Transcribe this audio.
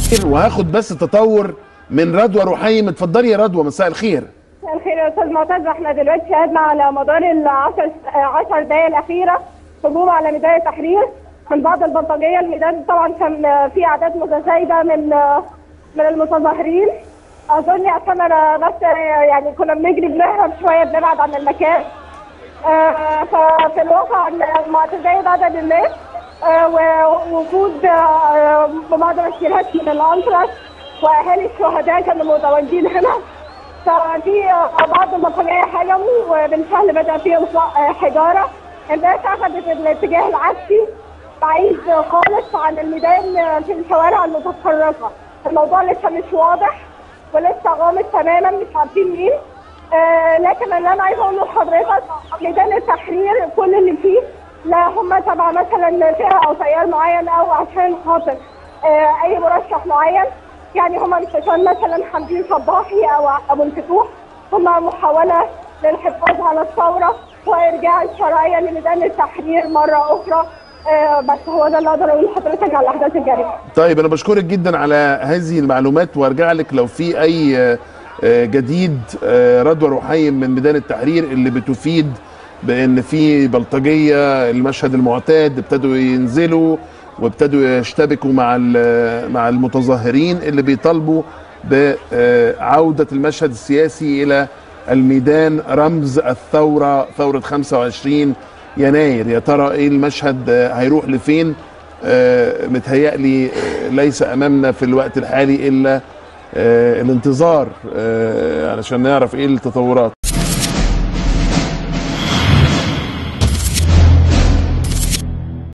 وهاخد بس تطور من رضوى رحيم اتفضلي يا رضوى مساء الخير مساء الخير يا استاذ معتز احنا دلوقتي شاهدنا على مدار ال 10 10 دقائق الاخيره هجوم على ميدان التحرير من بعض البلطجيه الميدان طبعا كان فيه اعداد متزايده من من المتظاهرين اظن عشان انا بس يعني كنا بنجري بنهرب شويه بنبعد عن المكان آه، ففي الواقع المعتزيه عدد الناس آه، ووجود آه، بعض التشكيلات من الانتراس واهالي الشهداء كانوا متواجدين هنا ففي بعض البلطجيه هجموا وبالفعل بدا في اطلاق حجاره الناس اخذت الاتجاه العكسي بعيد خالص عن الميدان في الشوارع المتفرقه الموضوع لسه مش واضح ولسه غامض تماما مش عارفين مين آه لكن اللي انا عايزه اقوله لحضرتك ميدان التحرير كل اللي فيه لا هم تبع مثلا فئه او تيار معين او عشان خاطر آه اي مرشح معين يعني هم مش عشان مثلا حمدين صباحي او ابو الفتوح هم محاوله للحفاظ على الثوره وارجاع الشرعيه لميدان التحرير مره اخرى آه بس هو ده اللي اقدر اقوله لحضرتك على الاحداث الجاريه. طيب انا بشكرك جدا على هذه المعلومات وارجع لك لو في اي آه، جديد آه، رضوى رحيم من ميدان التحرير اللي بتفيد بان في بلطجيه المشهد المعتاد ابتدوا ينزلوا وابتدوا يشتبكوا مع مع المتظاهرين اللي بيطالبوا بعوده المشهد السياسي الى الميدان رمز الثوره ثوره 25 يناير يا ترى ايه المشهد هيروح لفين آه متهيألي ليس امامنا في الوقت الحالي الا آه الانتظار آه علشان نعرف ايه التطورات